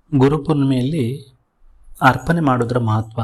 ಗುರುಪೂರ್ಣಿಮೆಯಲ್ಲಿ ಅರ್ಪಣೆ ಮಾಡೋದರ ಮಹತ್ವ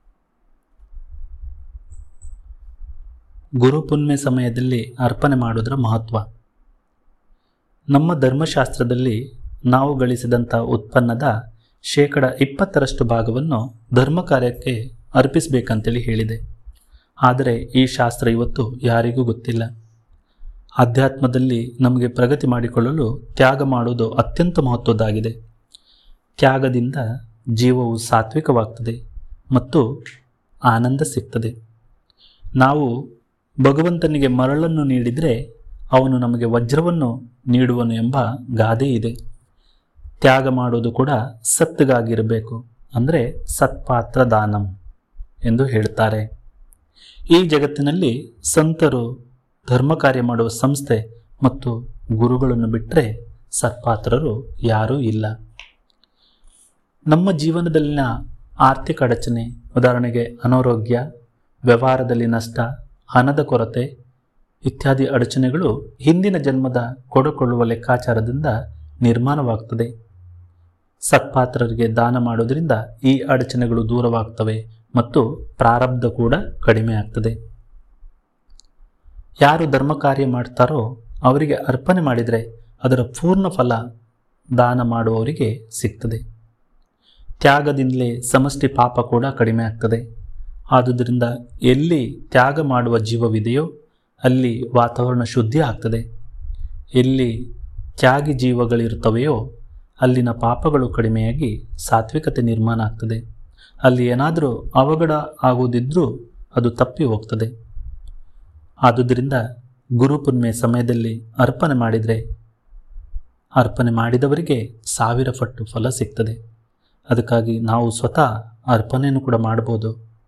ಗುರುಪೂರ್ಣಿಮೆ ಸಮಯದಲ್ಲಿ ಅರ್ಪಣೆ ಮಾಡೋದರ ಮಹತ್ವ ನಮ್ಮ ಧರ್ಮಶಾಸ್ತ್ರದಲ್ಲಿ ನಾವು ಗಳಿಸಿದಂಥ ಉತ್ಪನ್ನದ ಶೇಕಡ ಇಪ್ಪತ್ತರಷ್ಟು ಭಾಗವನ್ನು ಧರ್ಮ ಕಾರ್ಯಕ್ಕೆ ಅರ್ಪಿಸಬೇಕಂತೇಳಿ ಹೇಳಿದೆ ಆದರೆ ಈ ಶಾಸ್ತ್ರ ಇವತ್ತು ಯಾರಿಗೂ ಗೊತ್ತಿಲ್ಲ ಅಧ್ಯಾತ್ಮದಲ್ಲಿ ನಮಗೆ ಪ್ರಗತಿ ಮಾಡಿಕೊಳ್ಳಲು ತ್ಯಾಗ ಮಾಡುವುದು ಅತ್ಯಂತ ಮಹತ್ವದ್ದಾಗಿದೆ ತ್ಯಾಗದಿಂದ ಜೀವವು ಸಾತ್ವಿಕವಾಗ್ತದೆ ಮತ್ತು ಆನಂದ ಸಿಗ್ತದೆ ನಾವು ಭಗವಂತನಿಗೆ ಮರಳನ್ನು ನೀಡಿದರೆ ಅವನು ನಮಗೆ ವಜ್ರವನ್ನು ನೀಡುವನು ಎಂಬ ಗಾದೆ ಇದೆ ತ್ಯಾಗ ಮಾಡುವುದು ಕೂಡ ಸತ್ತಿಗಾಗಿರಬೇಕು ಅಂದರೆ ಸತ್ಪಾತ್ರ ದಾನಂ ಎಂದು ಹೇಳ್ತಾರೆ ಈ ಜಗತ್ತಿನಲ್ಲಿ ಸಂತರು ಧರ್ಮ ಕಾರ್ಯ ಮಾಡುವ ಸಂಸ್ಥೆ ಮತ್ತು ಗುರುಗಳನ್ನು ಬಿಟ್ಟರೆ ಸತ್ಪಾತ್ರರು ಯಾರೂ ಇಲ್ಲ ನಮ್ಮ ಜೀವನದಲ್ಲಿನ ಆರ್ಥಿಕ ಅಡಚಣೆ ಉದಾಹರಣೆಗೆ ಅನಾರೋಗ್ಯ ವ್ಯವಹಾರದಲ್ಲಿ ನಷ್ಟ ಹಣದ ಕೊರತೆ ಇತ್ಯಾದಿ ಅಡಚಣೆಗಳು ಹಿಂದಿನ ಜನ್ಮದ ಕೊಡುಕೊಳ್ಳುವ ಲೆಕ್ಕಾಚಾರದಿಂದ ನಿರ್ಮಾಣವಾಗ್ತದೆ ಸತ್ಪಾತ್ರರಿಗೆ ದಾನ ಮಾಡೋದ್ರಿಂದ ಈ ಅಡಚಣೆಗಳು ದೂರವಾಗ್ತವೆ ಮತ್ತು ಪ್ರಾರಬ್ಧ ಕೂಡ ಕಡಿಮೆ ಆಗ್ತದೆ ಯಾರು ಧರ್ಮ ಕಾರ್ಯ ಮಾಡ್ತಾರೋ ಅವರಿಗೆ ಅರ್ಪಣೆ ಮಾಡಿದರೆ ಅದರ ಪೂರ್ಣ ಫಲ ದಾನ ಮಾಡುವವರಿಗೆ ಸಿಗ್ತದೆ ತ್ಯಾಗದಿಂದಲೇ ಸಮಷ್ಟಿ ಪಾಪ ಕೂಡ ಕಡಿಮೆ ಆಗ್ತದೆ ಆದುದರಿಂದ ಎಲ್ಲಿ ತ್ಯಾಗ ಮಾಡುವ ಜೀವವಿದೆಯೋ ಅಲ್ಲಿ ವಾತಾವರಣ ಶುದ್ಧಿ ಆಗ್ತದೆ ಎಲ್ಲಿ ತ್ಯಾಗಿ ಜೀವಗಳಿರ್ತವೆಯೋ ಅಲ್ಲಿನ ಪಾಪಗಳು ಕಡಿಮೆಯಾಗಿ ಸಾತ್ವಿಕತೆ ನಿರ್ಮಾಣ ಆಗ್ತದೆ ಅಲ್ಲಿ ಏನಾದರೂ ಅವಘಡ ಆಗುವುದಿದ್ರೂ ಅದು ತಪ್ಪಿ ಹೋಗ್ತದೆ ಆದುದರಿಂದ ಗುರುಪುಣ್ಮೆ ಸಮಯದಲ್ಲಿ ಅರ್ಪಣೆ ಮಾಡಿದರೆ ಅರ್ಪಣೆ ಮಾಡಿದವರಿಗೆ ಸಾವಿರ ಪಟ್ಟು ಫಲ ಸಿಗ್ತದೆ ಅದಕ್ಕಾಗಿ ನಾವು ಸ್ವತಃ ಅರ್ಪಣೆಯನ್ನು ಕೂಡ ಮಾಡ್ಬೋದು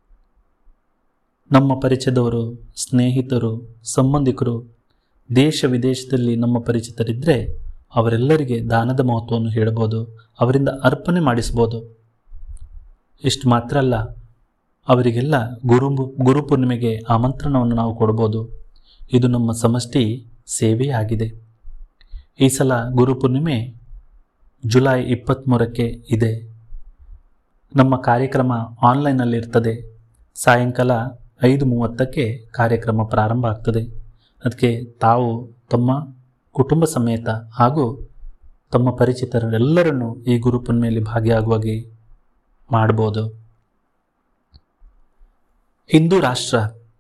ನಮ್ಮ ಪರಿಚಯದವರು ಸ್ನೇಹಿತರು ಸಂಬಂಧಿಕರು ದೇಶ ವಿದೇಶದಲ್ಲಿ ನಮ್ಮ ಪರಿಚಿತರಿದ್ದರೆ ಅವರೆಲ್ಲರಿಗೆ ದಾನದ ಮಹತ್ವವನ್ನು ಹೇಳಬಹುದು ಅವರಿಂದ ಅರ್ಪಣೆ ಮಾಡಿಸ್ಬೋದು ಇಷ್ಟು ಮಾತ್ರ ಅಲ್ಲ ಅವರಿಗೆಲ್ಲ ಗುರು ಗುರುಪೂರ್ಣಿಮೆಗೆ ಆಮಂತ್ರಣವನ್ನು ನಾವು ಕೊಡ್ಬೋದು ಇದು ನಮ್ಮ ಸಮಷ್ಟಿ ಸೇವೆಯಾಗಿದೆ ಈ ಸಲ ಗುರುಪೂರ್ಣಿಮೆ ಜುಲೈ ಇಪ್ಪತ್ತ್ಮೂರಕ್ಕೆ ಇದೆ ನಮ್ಮ ಕಾರ್ಯಕ್ರಮ ಆನ್ಲೈನಲ್ಲಿ ಇರ್ತದೆ ಸಾಯಂಕಾಲ ಐದು ಮೂವತ್ತಕ್ಕೆ ಕಾರ್ಯಕ್ರಮ ಪ್ರಾರಂಭ ಆಗ್ತದೆ ಅದಕ್ಕೆ ತಾವು ತಮ್ಮ ಕುಟುಂಬ ಸಮೇತ ಹಾಗೂ ತಮ್ಮ ಪರಿಚಿತರೆಲ್ಲರನ್ನು ಈ ಗುರುಪುಣ್ಮೆಯಲ್ಲಿ ಭಾಗಿಯಾಗುವಾಗಿ ಮಾಡ್ಬೋದು ಹಿಂದೂ ರಾಷ್ಟ್ರ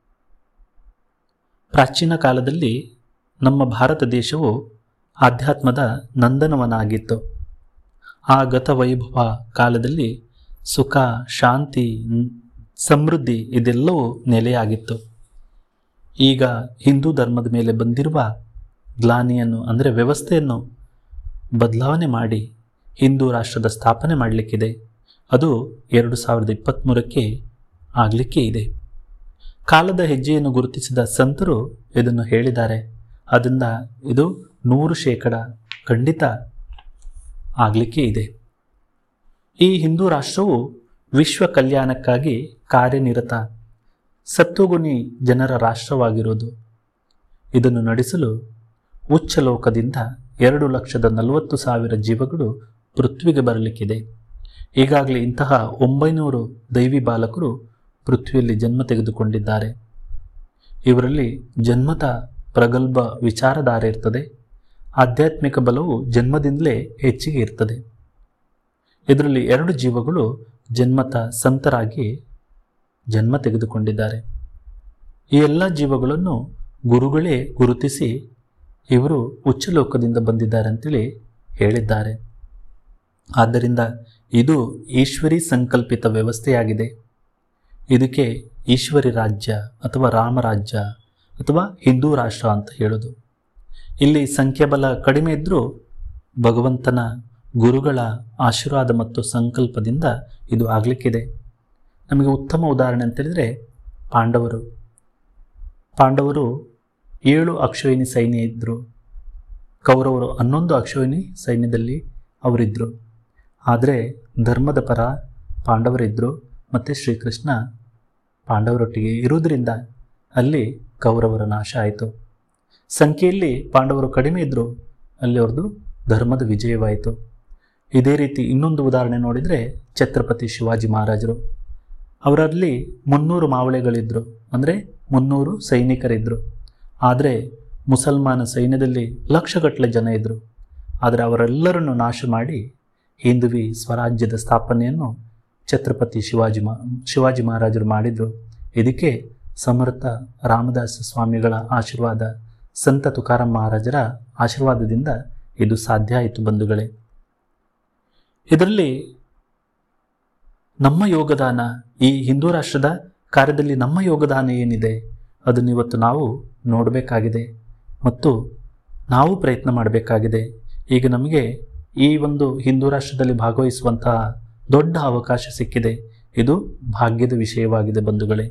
ಪ್ರಾಚೀನ ಕಾಲದಲ್ಲಿ ನಮ್ಮ ಭಾರತ ದೇಶವು ಆಧ್ಯಾತ್ಮದ ನಂದನವನ ಆಗಿತ್ತು ಆ ಗತ ವೈಭವ ಕಾಲದಲ್ಲಿ ಸುಖ ಶಾಂತಿ ಸಮೃದ್ಧಿ ಇದೆಲ್ಲವೂ ನೆಲೆಯಾಗಿತ್ತು ಈಗ ಹಿಂದೂ ಧರ್ಮದ ಮೇಲೆ ಬಂದಿರುವ ಗ್ಲಾನಿಯನ್ನು ಅಂದರೆ ವ್ಯವಸ್ಥೆಯನ್ನು ಬದಲಾವಣೆ ಮಾಡಿ ಹಿಂದೂ ರಾಷ್ಟ್ರದ ಸ್ಥಾಪನೆ ಮಾಡಲಿಕ್ಕಿದೆ ಅದು ಎರಡು ಸಾವಿರದ ಇಪ್ಪತ್ತ್ಮೂರಕ್ಕೆ ಆಗಲಿಕ್ಕೆ ಇದೆ ಕಾಲದ ಹೆಜ್ಜೆಯನ್ನು ಗುರುತಿಸಿದ ಸಂತರು ಇದನ್ನು ಹೇಳಿದ್ದಾರೆ ಅದರಿಂದ ಇದು ನೂರು ಶೇಕಡ ಖಂಡಿತ ಆಗಲಿಕ್ಕೆ ಇದೆ ಈ ಹಿಂದೂ ರಾಷ್ಟ್ರವು ವಿಶ್ವ ಕಲ್ಯಾಣಕ್ಕಾಗಿ ಕಾರ್ಯನಿರತ ಸತ್ವಗುಣಿ ಜನರ ರಾಷ್ಟ್ರವಾಗಿರುವುದು ಇದನ್ನು ನಡೆಸಲು ಉಚ್ಚ ಲೋಕದಿಂದ ಎರಡು ಲಕ್ಷದ ನಲವತ್ತು ಸಾವಿರ ಜೀವಗಳು ಪೃಥ್ವಿಗೆ ಬರಲಿಕ್ಕಿದೆ ಈಗಾಗಲೇ ಇಂತಹ ಒಂಬೈನೂರು ದೈವಿ ಬಾಲಕರು ಪೃಥ್ವಿಯಲ್ಲಿ ಜನ್ಮ ತೆಗೆದುಕೊಂಡಿದ್ದಾರೆ ಇವರಲ್ಲಿ ಜನ್ಮದ ಪ್ರಗಲ್ಭ ವಿಚಾರಧಾರ ಇರ್ತದೆ ಆಧ್ಯಾತ್ಮಿಕ ಬಲವು ಜನ್ಮದಿಂದಲೇ ಹೆಚ್ಚಿಗೆ ಇರ್ತದೆ ಇದರಲ್ಲಿ ಎರಡು ಜೀವಗಳು ಜನ್ಮತ ಸಂತರಾಗಿ ಜನ್ಮ ತೆಗೆದುಕೊಂಡಿದ್ದಾರೆ ಈ ಎಲ್ಲ ಜೀವಗಳನ್ನು ಗುರುಗಳೇ ಗುರುತಿಸಿ ಇವರು ಉಚ್ಚಲೋಕದಿಂದ ಬಂದಿದ್ದಾರೆ ಅಂತೇಳಿ ಹೇಳಿದ್ದಾರೆ ಆದ್ದರಿಂದ ಇದು ಈಶ್ವರಿ ಸಂಕಲ್ಪಿತ ವ್ಯವಸ್ಥೆಯಾಗಿದೆ ಇದಕ್ಕೆ ಈಶ್ವರಿ ರಾಜ್ಯ ಅಥವಾ ರಾಮರಾಜ್ಯ ಅಥವಾ ಹಿಂದೂ ರಾಷ್ಟ್ರ ಅಂತ ಹೇಳೋದು ಇಲ್ಲಿ ಸಂಖ್ಯಾಬಲ ಕಡಿಮೆ ಇದ್ದರೂ ಭಗವಂತನ ಗುರುಗಳ ಆಶೀರ್ವಾದ ಮತ್ತು ಸಂಕಲ್ಪದಿಂದ ಇದು ಆಗಲಿಕ್ಕಿದೆ ನಮಗೆ ಉತ್ತಮ ಉದಾಹರಣೆ ಅಂತೇಳಿದರೆ ಪಾಂಡವರು ಪಾಂಡವರು ಏಳು ಅಕ್ಷೋಹಿಣಿ ಸೈನ್ಯ ಇದ್ದರು ಕೌರವರು ಹನ್ನೊಂದು ಅಕ್ಷೋಹಿಣಿ ಸೈನ್ಯದಲ್ಲಿ ಅವರಿದ್ದರು ಆದರೆ ಧರ್ಮದ ಪರ ಪಾಂಡವರಿದ್ದರು ಮತ್ತು ಶ್ರೀಕೃಷ್ಣ ಪಾಂಡವರೊಟ್ಟಿಗೆ ಇರುವುದರಿಂದ ಅಲ್ಲಿ ಕೌರವರ ನಾಶ ಆಯಿತು ಸಂಖ್ಯೆಯಲ್ಲಿ ಪಾಂಡವರು ಕಡಿಮೆ ಇದ್ದರು ಅಲ್ಲಿ ಅವ್ರದ್ದು ಧರ್ಮದ ವಿಜಯವಾಯಿತು ಇದೇ ರೀತಿ ಇನ್ನೊಂದು ಉದಾಹರಣೆ ನೋಡಿದರೆ ಛತ್ರಪತಿ ಶಿವಾಜಿ ಮಹಾರಾಜರು ಅವರಲ್ಲಿ ಮುನ್ನೂರು ಮಾವಳೆಗಳಿದ್ದರು ಅಂದರೆ ಮುನ್ನೂರು ಸೈನಿಕರಿದ್ದರು ಆದರೆ ಮುಸಲ್ಮಾನ ಸೈನ್ಯದಲ್ಲಿ ಲಕ್ಷಗಟ್ಟಲೆ ಜನ ಇದ್ದರು ಆದರೆ ಅವರೆಲ್ಲರನ್ನು ನಾಶ ಮಾಡಿ ಹಿಂದುವಿ ಸ್ವರಾಜ್ಯದ ಸ್ಥಾಪನೆಯನ್ನು ಛತ್ರಪತಿ ಶಿವಾಜಿ ಮಾ ಶಿವಾಜಿ ಮಹಾರಾಜರು ಮಾಡಿದರು ಇದಕ್ಕೆ ಸಮರ್ಥ ರಾಮದಾಸ ಸ್ವಾಮಿಗಳ ಆಶೀರ್ವಾದ ಸಂತ ತುಕಾರಾಮ್ ಮಹಾರಾಜರ ಆಶೀರ್ವಾದದಿಂದ ಇದು ಸಾಧ್ಯ ಆಯಿತು ಬಂಧುಗಳೇ ಇದರಲ್ಲಿ ನಮ್ಮ ಯೋಗದಾನ ಈ ಹಿಂದೂ ರಾಷ್ಟ್ರದ ಕಾರ್ಯದಲ್ಲಿ ನಮ್ಮ ಯೋಗದಾನ ಏನಿದೆ ಅದನ್ನು ಇವತ್ತು ನಾವು ನೋಡಬೇಕಾಗಿದೆ ಮತ್ತು ನಾವು ಪ್ರಯತ್ನ ಮಾಡಬೇಕಾಗಿದೆ ಈಗ ನಮಗೆ ಈ ಒಂದು ಹಿಂದೂ ರಾಷ್ಟ್ರದಲ್ಲಿ ಭಾಗವಹಿಸುವಂತಹ ದೊಡ್ಡ ಅವಕಾಶ ಸಿಕ್ಕಿದೆ ಇದು ಭಾಗ್ಯದ ವಿಷಯವಾಗಿದೆ ಬಂಧುಗಳೇ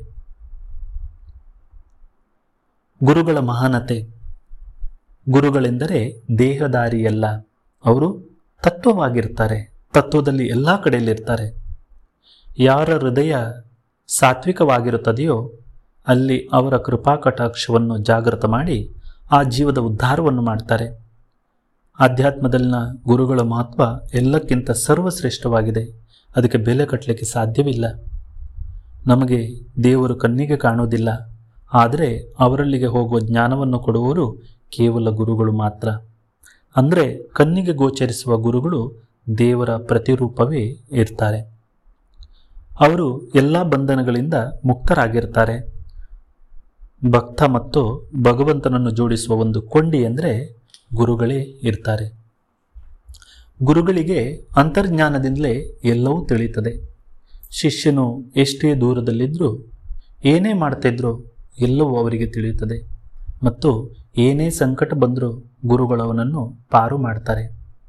ಗುರುಗಳ ಮಹಾನತೆ ಗುರುಗಳೆಂದರೆ ದೇಹದಾರಿಯಲ್ಲ ಅವರು ತತ್ವವಾಗಿರ್ತಾರೆ ತತ್ವದಲ್ಲಿ ಎಲ್ಲ ಕಡೆಯಲ್ಲಿರ್ತಾರೆ ಯಾರ ಹೃದಯ ಸಾತ್ವಿಕವಾಗಿರುತ್ತದೆಯೋ ಅಲ್ಲಿ ಅವರ ಕೃಪಾ ಕಟಾಕ್ಷವನ್ನು ಜಾಗೃತ ಮಾಡಿ ಆ ಜೀವದ ಉದ್ಧಾರವನ್ನು ಮಾಡ್ತಾರೆ ಆಧ್ಯಾತ್ಮದಲ್ಲಿನ ಗುರುಗಳ ಮಹತ್ವ ಎಲ್ಲಕ್ಕಿಂತ ಸರ್ವಶ್ರೇಷ್ಠವಾಗಿದೆ ಅದಕ್ಕೆ ಬೆಲೆ ಕಟ್ಟಲಿಕ್ಕೆ ಸಾಧ್ಯವಿಲ್ಲ ನಮಗೆ ದೇವರು ಕಣ್ಣಿಗೆ ಕಾಣುವುದಿಲ್ಲ ಆದರೆ ಅವರಲ್ಲಿಗೆ ಹೋಗುವ ಜ್ಞಾನವನ್ನು ಕೊಡುವವರು ಕೇವಲ ಗುರುಗಳು ಮಾತ್ರ ಅಂದರೆ ಕಣ್ಣಿಗೆ ಗೋಚರಿಸುವ ಗುರುಗಳು ದೇವರ ಪ್ರತಿರೂಪವೇ ಇರ್ತಾರೆ ಅವರು ಎಲ್ಲ ಬಂಧನಗಳಿಂದ ಮುಕ್ತರಾಗಿರ್ತಾರೆ ಭಕ್ತ ಮತ್ತು ಭಗವಂತನನ್ನು ಜೋಡಿಸುವ ಒಂದು ಕೊಂಡಿ ಅಂದರೆ ಗುರುಗಳೇ ಇರ್ತಾರೆ ಗುರುಗಳಿಗೆ ಅಂತರ್ಜ್ಞಾನದಿಂದಲೇ ಎಲ್ಲವೂ ತಿಳಿಯುತ್ತದೆ ಶಿಷ್ಯನು ಎಷ್ಟೇ ದೂರದಲ್ಲಿದ್ದರೂ ಏನೇ ಮಾಡ್ತಿದ್ರೂ ಎಲ್ಲವೂ ಅವರಿಗೆ ತಿಳಿಯುತ್ತದೆ ಮತ್ತು ಏನೇ ಸಂಕಟ ಬಂದರೂ ಗುರುಗಳವನನ್ನು ಪಾರು ಮಾಡ್ತಾರೆ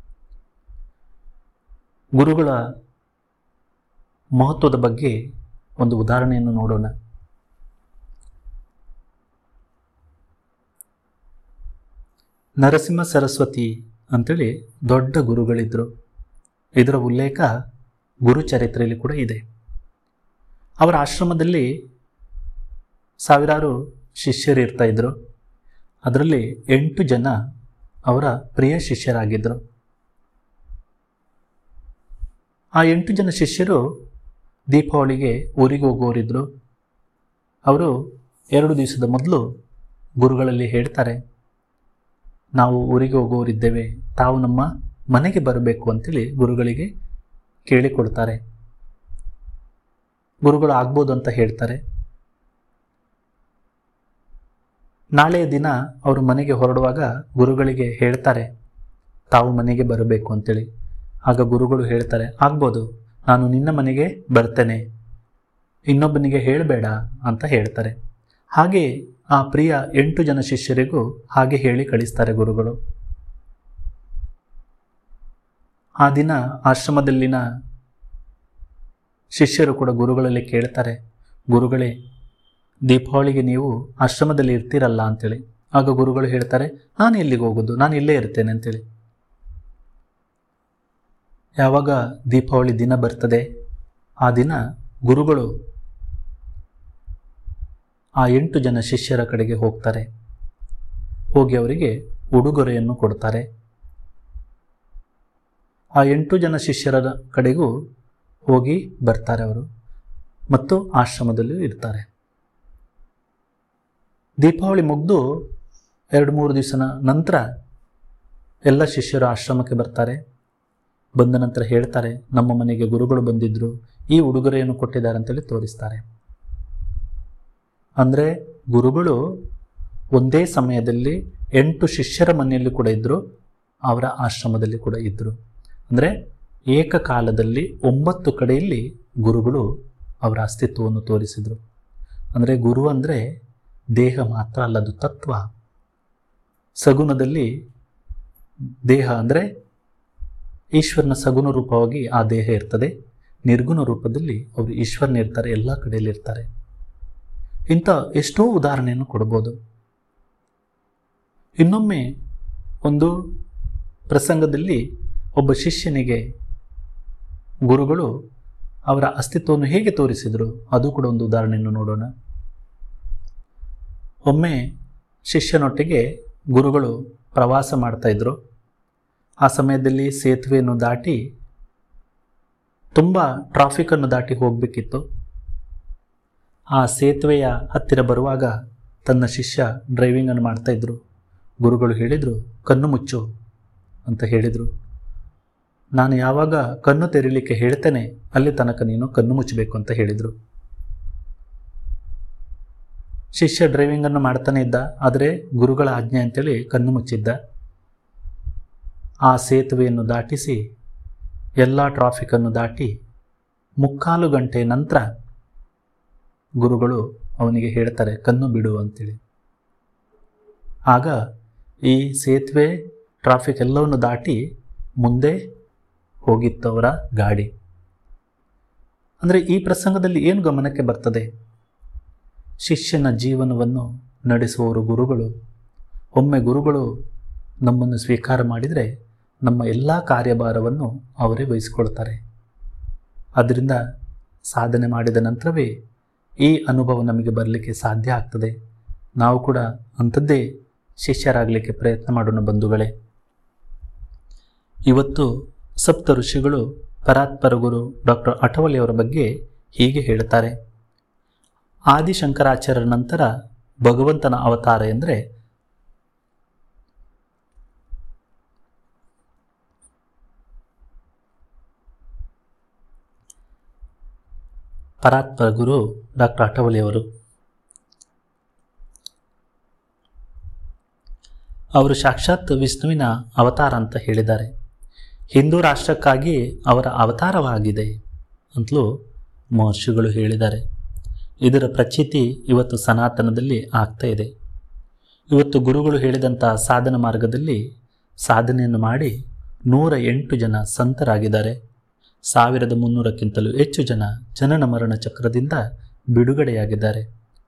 ಗುರುಗಳ ಮಹತ್ವದ ಬಗ್ಗೆ ಒಂದು ಉದಾಹರಣೆಯನ್ನು ನೋಡೋಣ ನರಸಿಂಹ ಸರಸ್ವತಿ ಅಂತೇಳಿ ದೊಡ್ಡ ಗುರುಗಳಿದ್ದರು ಇದರ ಉಲ್ಲೇಖ ಗುರುಚರಿತ್ರೆಯಲ್ಲಿ ಕೂಡ ಇದೆ ಅವರ ಆಶ್ರಮದಲ್ಲಿ ಸಾವಿರಾರು ಶಿಷ್ಯರು ಇರ್ತಾ ಇದ್ರು ಅದರಲ್ಲಿ ಎಂಟು ಜನ ಅವರ ಪ್ರಿಯ ಶಿಷ್ಯರಾಗಿದ್ದರು ಆ ಎಂಟು ಜನ ಶಿಷ್ಯರು ದೀಪಾವಳಿಗೆ ಊರಿಗೆ ಹೋಗೋರಿದ್ರು ಅವರು ಎರಡು ದಿವಸದ ಮೊದಲು ಗುರುಗಳಲ್ಲಿ ಹೇಳ್ತಾರೆ ನಾವು ಊರಿಗೆ ಹೋಗೋರಿದ್ದೇವೆ ತಾವು ನಮ್ಮ ಮನೆಗೆ ಬರಬೇಕು ಅಂತೇಳಿ ಗುರುಗಳಿಗೆ ಕೇಳಿಕೊಡ್ತಾರೆ ಗುರುಗಳು ಆಗ್ಬೋದು ಅಂತ ಹೇಳ್ತಾರೆ ನಾಳೆಯ ದಿನ ಅವರು ಮನೆಗೆ ಹೊರಡುವಾಗ ಗುರುಗಳಿಗೆ ಹೇಳ್ತಾರೆ ತಾವು ಮನೆಗೆ ಬರಬೇಕು ಅಂತೇಳಿ ಆಗ ಗುರುಗಳು ಹೇಳ್ತಾರೆ ಆಗ್ಬೋದು ನಾನು ನಿನ್ನ ಮನೆಗೆ ಬರ್ತೇನೆ ಇನ್ನೊಬ್ಬನಿಗೆ ಹೇಳಬೇಡ ಅಂತ ಹೇಳ್ತಾರೆ ಹಾಗೆ ಆ ಪ್ರಿಯ ಎಂಟು ಜನ ಶಿಷ್ಯರಿಗೂ ಹಾಗೆ ಹೇಳಿ ಕಳಿಸ್ತಾರೆ ಗುರುಗಳು ಆ ದಿನ ಆಶ್ರಮದಲ್ಲಿನ ಶಿಷ್ಯರು ಕೂಡ ಗುರುಗಳಲ್ಲಿ ಕೇಳ್ತಾರೆ ಗುರುಗಳೇ ದೀಪಾವಳಿಗೆ ನೀವು ಆಶ್ರಮದಲ್ಲಿ ಇರ್ತೀರಲ್ಲ ಅಂತೇಳಿ ಆಗ ಗುರುಗಳು ಹೇಳ್ತಾರೆ ನಾನು ಎಲ್ಲಿಗೆ ಹೋಗೋದು ನಾನು ಇಲ್ಲೇ ಇರ್ತೇನೆ ಅಂತೇಳಿ ಯಾವಾಗ ದೀಪಾವಳಿ ದಿನ ಬರ್ತದೆ ಆ ದಿನ ಗುರುಗಳು ಆ ಎಂಟು ಜನ ಶಿಷ್ಯರ ಕಡೆಗೆ ಹೋಗ್ತಾರೆ ಹೋಗಿ ಅವರಿಗೆ ಉಡುಗೊರೆಯನ್ನು ಕೊಡ್ತಾರೆ ಆ ಎಂಟು ಜನ ಶಿಷ್ಯರ ಕಡೆಗೂ ಹೋಗಿ ಬರ್ತಾರೆ ಅವರು ಮತ್ತು ಆಶ್ರಮದಲ್ಲಿಯೂ ಇರ್ತಾರೆ ದೀಪಾವಳಿ ಮುಗಿದು ಎರಡು ಮೂರು ದಿವಸನ ನಂತರ ಎಲ್ಲ ಶಿಷ್ಯರು ಆಶ್ರಮಕ್ಕೆ ಬರ್ತಾರೆ ಬಂದ ನಂತರ ಹೇಳ್ತಾರೆ ನಮ್ಮ ಮನೆಗೆ ಗುರುಗಳು ಬಂದಿದ್ದರು ಈ ಉಡುಗೊರೆಯನ್ನು ಕೊಟ್ಟಿದ್ದಾರೆ ಅಂತೇಳಿ ತೋರಿಸ್ತಾರೆ ಅಂದರೆ ಗುರುಗಳು ಒಂದೇ ಸಮಯದಲ್ಲಿ ಎಂಟು ಶಿಷ್ಯರ ಮನೆಯಲ್ಲಿ ಕೂಡ ಇದ್ದರು ಅವರ ಆಶ್ರಮದಲ್ಲಿ ಕೂಡ ಇದ್ದರು ಅಂದರೆ ಏಕಕಾಲದಲ್ಲಿ ಒಂಬತ್ತು ಕಡೆಯಲ್ಲಿ ಗುರುಗಳು ಅವರ ಅಸ್ತಿತ್ವವನ್ನು ತೋರಿಸಿದರು ಅಂದರೆ ಗುರು ಅಂದರೆ ದೇಹ ಮಾತ್ರ ಅಲ್ಲದು ತತ್ವ ಸಗುಣದಲ್ಲಿ ದೇಹ ಅಂದರೆ ಈಶ್ವರನ ಸಗುಣ ರೂಪವಾಗಿ ಆ ದೇಹ ಇರ್ತದೆ ನಿರ್ಗುಣ ರೂಪದಲ್ಲಿ ಅವರು ಈಶ್ವರನಿರ್ತಾರೆ ಎಲ್ಲ ಕಡೆಯಲ್ಲಿ ಇರ್ತಾರೆ ಇಂಥ ಎಷ್ಟೋ ಉದಾಹರಣೆಯನ್ನು ಕೊಡ್ಬೋದು ಇನ್ನೊಮ್ಮೆ ಒಂದು ಪ್ರಸಂಗದಲ್ಲಿ ಒಬ್ಬ ಶಿಷ್ಯನಿಗೆ ಗುರುಗಳು ಅವರ ಅಸ್ತಿತ್ವವನ್ನು ಹೇಗೆ ತೋರಿಸಿದರು ಅದು ಕೂಡ ಒಂದು ಉದಾಹರಣೆಯನ್ನು ನೋಡೋಣ ಒಮ್ಮೆ ಶಿಷ್ಯನೊಟ್ಟಿಗೆ ಗುರುಗಳು ಪ್ರವಾಸ ಮಾಡ್ತಾ ಇದ್ರು ಆ ಸಮಯದಲ್ಲಿ ಸೇತುವೆಯನ್ನು ದಾಟಿ ತುಂಬ ಟ್ರಾಫಿಕನ್ನು ದಾಟಿ ಹೋಗಬೇಕಿತ್ತು ಆ ಸೇತುವೆಯ ಹತ್ತಿರ ಬರುವಾಗ ತನ್ನ ಶಿಷ್ಯ ಡ್ರೈವಿಂಗನ್ನು ಮಾಡ್ತಾಯಿದ್ರು ಗುರುಗಳು ಹೇಳಿದರು ಕಣ್ಣು ಮುಚ್ಚು ಅಂತ ಹೇಳಿದರು ನಾನು ಯಾವಾಗ ಕಣ್ಣು ತೆರೀಲಿಕ್ಕೆ ಹೇಳ್ತೇನೆ ಅಲ್ಲಿ ತನಕ ನೀನು ಕಣ್ಣು ಮುಚ್ಚಬೇಕು ಅಂತ ಹೇಳಿದರು ಶಿಷ್ಯ ಡ್ರೈವಿಂಗನ್ನು ಮಾಡ್ತಾನೆ ಇದ್ದ ಆದರೆ ಗುರುಗಳ ಆಜ್ಞೆ ಅಂತೇಳಿ ಕಣ್ಣು ಮುಚ್ಚಿದ್ದ ಆ ಸೇತುವೆಯನ್ನು ದಾಟಿಸಿ ಎಲ್ಲ ಟ್ರಾಫಿಕನ್ನು ದಾಟಿ ಮುಕ್ಕಾಲು ಗಂಟೆ ನಂತರ ಗುರುಗಳು ಅವನಿಗೆ ಹೇಳ್ತಾರೆ ಕಣ್ಣು ಬಿಡು ಅಂತೇಳಿ ಆಗ ಈ ಸೇತುವೆ ಟ್ರಾಫಿಕ್ ಎಲ್ಲವನ್ನು ದಾಟಿ ಮುಂದೆ ಹೋಗಿತ್ತವರ ಗಾಡಿ ಅಂದರೆ ಈ ಪ್ರಸಂಗದಲ್ಲಿ ಏನು ಗಮನಕ್ಕೆ ಬರ್ತದೆ ಶಿಷ್ಯನ ಜೀವನವನ್ನು ನಡೆಸುವವರು ಗುರುಗಳು ಒಮ್ಮೆ ಗುರುಗಳು ನಮ್ಮನ್ನು ಸ್ವೀಕಾರ ಮಾಡಿದರೆ ನಮ್ಮ ಎಲ್ಲ ಕಾರ್ಯಭಾರವನ್ನು ಅವರೇ ವಹಿಸಿಕೊಳ್ತಾರೆ ಅದರಿಂದ ಸಾಧನೆ ಮಾಡಿದ ನಂತರವೇ ಈ ಅನುಭವ ನಮಗೆ ಬರಲಿಕ್ಕೆ ಸಾಧ್ಯ ಆಗ್ತದೆ ನಾವು ಕೂಡ ಅಂಥದ್ದೇ ಶಿಷ್ಯರಾಗಲಿಕ್ಕೆ ಪ್ರಯತ್ನ ಮಾಡೋಣ ಬಂಧುಗಳೇ ಇವತ್ತು ಸಪ್ತ ಋಷಿಗಳು ಪರಾತ್ಪರ ಗುರು ಡಾಕ್ಟರ್ ಅಠವಲಿಯವರ ಬಗ್ಗೆ ಹೀಗೆ ಹೇಳ್ತಾರೆ ಆದಿಶಂಕರಾಚಾರ್ಯರ ನಂತರ ಭಗವಂತನ ಅವತಾರ ಎಂದರೆ ಪರಾತ್ಪರ ಗುರು ಡಾಕ್ಟರ್ ಅಠವಲಿಯವರು ಅವರು ಸಾಕ್ಷಾತ್ ವಿಷ್ಣುವಿನ ಅವತಾರ ಅಂತ ಹೇಳಿದ್ದಾರೆ ಹಿಂದೂ ರಾಷ್ಟ್ರಕ್ಕಾಗಿ ಅವರ ಅವತಾರವಾಗಿದೆ ಅಂತಲೂ ಮಹರ್ಷಿಗಳು ಹೇಳಿದ್ದಾರೆ ಇದರ ಪ್ರಚಿತಿ ಇವತ್ತು ಸನಾತನದಲ್ಲಿ ಆಗ್ತಾ ಇದೆ ಇವತ್ತು ಗುರುಗಳು ಹೇಳಿದಂಥ ಸಾಧನ ಮಾರ್ಗದಲ್ಲಿ ಸಾಧನೆಯನ್ನು ಮಾಡಿ ನೂರ ಎಂಟು ಜನ ಸಂತರಾಗಿದ್ದಾರೆ ಸಾವಿರದ ಮುನ್ನೂರಕ್ಕಿಂತಲೂ ಹೆಚ್ಚು ಜನ ಜನನ ಮರಣ ಚಕ್ರದಿಂದ ಬಿಡುಗಡೆಯಾಗಿದ್ದಾರೆ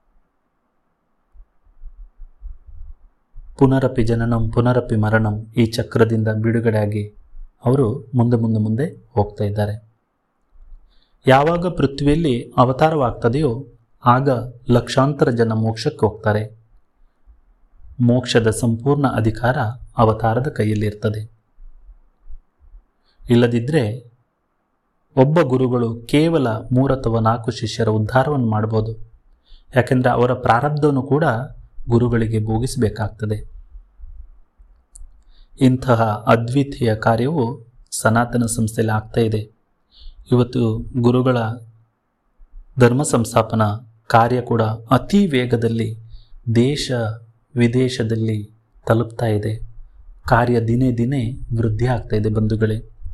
ಪುನರಪಿ ಜನನಂ ಪುನರಪಿ ಮರಣಂ ಈ ಚಕ್ರದಿಂದ ಬಿಡುಗಡೆಯಾಗಿ ಅವರು ಮುಂದೆ ಮುಂದೆ ಮುಂದೆ ಹೋಗ್ತಾ ಇದ್ದಾರೆ ಯಾವಾಗ ಪೃಥ್ವಿಯಲ್ಲಿ ಅವತಾರವಾಗ್ತದೆಯೋ ಆಗ ಲಕ್ಷಾಂತರ ಜನ ಮೋಕ್ಷಕ್ಕೆ ಹೋಗ್ತಾರೆ ಮೋಕ್ಷದ ಸಂಪೂರ್ಣ ಅಧಿಕಾರ ಅವತಾರದ ಕೈಯಲ್ಲಿರ್ತದೆ ಇಲ್ಲದಿದ್ದರೆ ಒಬ್ಬ ಗುರುಗಳು ಕೇವಲ ಮೂರು ಅಥವಾ ನಾಲ್ಕು ಶಿಷ್ಯರ ಉದ್ಧಾರವನ್ನು ಮಾಡ್ಬೋದು ಯಾಕೆಂದರೆ ಅವರ ಪ್ರಾರಬ್ಧವನ್ನು ಕೂಡ ಗುರುಗಳಿಗೆ ಭೋಗಿಸಬೇಕಾಗ್ತದೆ ಇಂತಹ ಅದ್ವಿತೀಯ ಕಾರ್ಯವು ಸನಾತನ ಸಂಸ್ಥೆಯಲ್ಲಿ ಆಗ್ತಾ ಇದೆ ಇವತ್ತು ಗುರುಗಳ ಧರ್ಮ ಸಂಸ್ಥಾಪನಾ ಕಾರ್ಯ ಕೂಡ ಅತಿ ವೇಗದಲ್ಲಿ ದೇಶ ವಿದೇಶದಲ್ಲಿ ತಲುಪ್ತಾ ಇದೆ ಕಾರ್ಯ ದಿನೇ ದಿನೇ ವೃದ್ಧಿ ಆಗ್ತಾ ಇದೆ ಬಂಧುಗಳೇ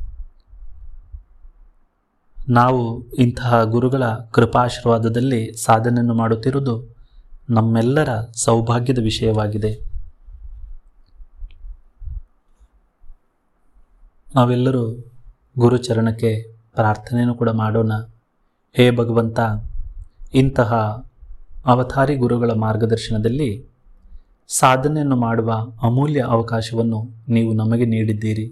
ನಾವು ಇಂತಹ ಗುರುಗಳ ಕೃಪಾಶೀರ್ವಾದದಲ್ಲಿ ಸಾಧನೆಯನ್ನು ಮಾಡುತ್ತಿರುವುದು ನಮ್ಮೆಲ್ಲರ ಸೌಭಾಗ್ಯದ ವಿಷಯವಾಗಿದೆ ನಾವೆಲ್ಲರೂ ಗುರುಚರಣಕ್ಕೆ ಪ್ರಾರ್ಥನೆಯನ್ನು ಕೂಡ ಮಾಡೋಣ ಹೇ ಭಗವಂತ ಇಂತಹ ಅವತಾರಿ ಗುರುಗಳ ಮಾರ್ಗದರ್ಶನದಲ್ಲಿ ಸಾಧನೆಯನ್ನು ಮಾಡುವ ಅಮೂಲ್ಯ ಅವಕಾಶವನ್ನು ನೀವು ನಮಗೆ ನೀಡಿದ್ದೀರಿ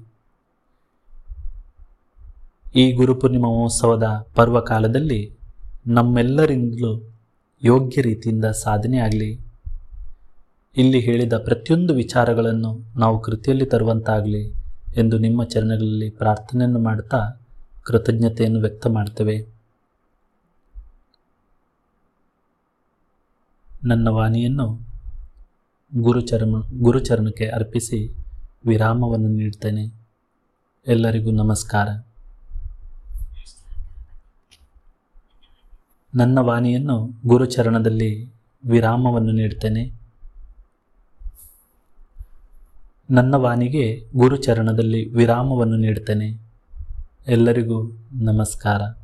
ಈ ಗುರುಪೂರ್ಣಿಮಾ ಮಹೋತ್ಸವದ ಪರ್ವಕಾಲದಲ್ಲಿ ನಮ್ಮೆಲ್ಲರಿಂದಲೂ ಯೋಗ್ಯ ರೀತಿಯಿಂದ ಸಾಧನೆ ಆಗಲಿ ಇಲ್ಲಿ ಹೇಳಿದ ಪ್ರತಿಯೊಂದು ವಿಚಾರಗಳನ್ನು ನಾವು ಕೃತಿಯಲ್ಲಿ ತರುವಂತಾಗಲಿ ಎಂದು ನಿಮ್ಮ ಚರಣಗಳಲ್ಲಿ ಪ್ರಾರ್ಥನೆಯನ್ನು ಮಾಡುತ್ತಾ ಕೃತಜ್ಞತೆಯನ್ನು ವ್ಯಕ್ತ ಮಾಡ್ತೇವೆ ನನ್ನ ವಾಣಿಯನ್ನು ಗುರುಚರಣ ಗುರುಚರಣಕ್ಕೆ ಅರ್ಪಿಸಿ ವಿರಾಮವನ್ನು ನೀಡ್ತೇನೆ ಎಲ್ಲರಿಗೂ ನಮಸ್ಕಾರ ನನ್ನ ವಾಣಿಯನ್ನು ಗುರುಚರಣದಲ್ಲಿ ವಿರಾಮವನ್ನು ನೀಡ್ತೇನೆ ನನ್ನ ವಾಣಿಗೆ ಗುರುಚರಣದಲ್ಲಿ ವಿರಾಮವನ್ನು ನೀಡ್ತೇನೆ ಎಲ್ಲರಿಗೂ ನಮಸ್ಕಾರ